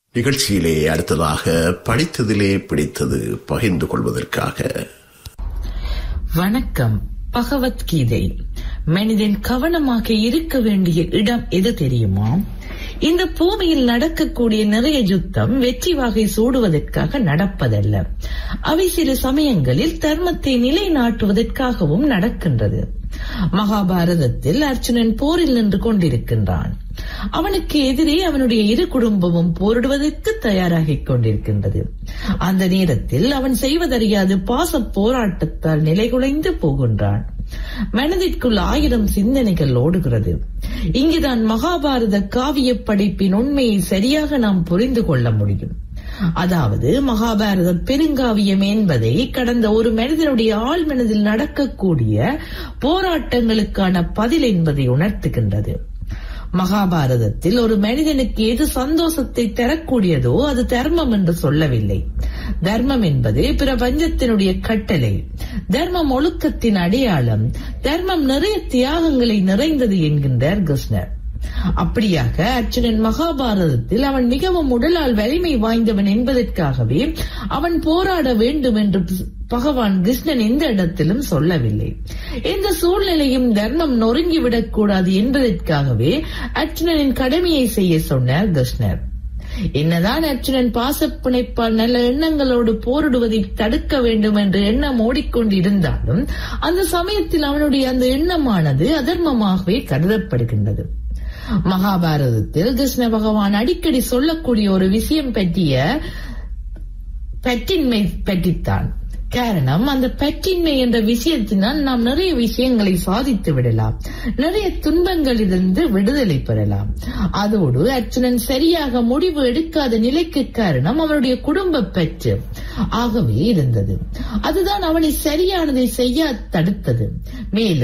நிகழ்ச்சியிலே அடுத்ததாக படித்ததிலே பிடித்தது பகிர்ந்து கொள்வதற்காக வணக்கம் பகவத்கீதை மனிதன் கவனமாக இருக்க வேண்டிய இடம் எது தெரியுமா இந்த பூமியில் நடக்கக்கூடிய நிறைய யுத்தம் வெற்றி வாகை சூடுவதற்காக நடப்பதல்ல அவை சில சமயங்களில் தர்மத்தை நிலைநாட்டுவதற்காகவும் நடக்கின்றது மகாபாரதத்தில் அர்ஜுனன் போரில் நின்று கொண்டிருக்கின்றான் அவனுக்கு எதிரே அவனுடைய இரு குடும்பமும் போரிடுவதற்கு தயாராகிக் கொண்டிருக்கின்றது அந்த நேரத்தில் அவன் செய்வதறியாது பாச போராட்டத்தால் நிலைகுலைந்து போகின்றான் மனதிற்குள் ஆயிரம் சிந்தனைகள் ஓடுகிறது இங்குதான் மகாபாரத காவிய படைப்பின் உண்மையை சரியாக நாம் புரிந்து கொள்ள முடியும் அதாவது மகாபாரத பெருங்காவியம் என்பதை கடந்த ஒரு மனிதனுடைய ஆழ் மனதில் நடக்கக்கூடிய போராட்டங்களுக்கான பதில் என்பதை உணர்த்துகின்றது மகாபாரதத்தில் ஒரு மனிதனுக்கு எது சந்தோஷத்தை தரக்கூடியதோ அது தர்மம் என்று சொல்லவில்லை தர்மம் என்பது பிரபஞ்சத்தினுடைய கட்டளை தர்மம் ஒழுக்கத்தின் அடையாளம் தர்மம் நிறைய தியாகங்களை நிறைந்தது என்கின்றார் கிருஷ்ணர் அப்படியாக அர்ஜுனன் மகாபாரதத்தில் அவன் மிகவும் உடலால் வலிமை வாய்ந்தவன் என்பதற்காகவே அவன் போராட வேண்டும் என்று பகவான் கிருஷ்ணன் எந்த இடத்திலும் சொல்லவில்லை எந்த சூழ்நிலையும் தர்மம் நொறுங்கிவிடக் கூடாது என்பதற்காகவே அர்ஜுனனின் கடமையை செய்ய சொன்னார் கிருஷ்ணர் என்னதான் அர்ஜுனன் பாசப்பிணைப்பால் நல்ல எண்ணங்களோடு போரிடுவதை தடுக்க வேண்டும் என்ற எண்ணம் ஓடிக்கொண்டிருந்தாலும் அந்த சமயத்தில் அவனுடைய அந்த எண்ணமானது அதர்மமாகவே கருதப்படுகின்றது மகாபாரதத்தில் கிருஷ்ண பகவான் அடிக்கடி சொல்லக்கூடிய ஒரு விஷயம் பற்றிய பற்றின்மை பற்றித்தான் காரணம் அந்த பற்றின்மை என்ற விஷயத்தினால் நாம் நிறைய விஷயங்களை சாதித்து விடலாம் நிறைய துன்பங்களிலிருந்து விடுதலை பெறலாம் அதோடு அர்ச்சுனன் சரியாக முடிவு எடுக்காத நிலைக்கு காரணம் அவனுடைய குடும்ப பெற்று ஆகவே இருந்தது அதுதான் அவனை சரியானதை செய்ய தடுத்தது மேலும்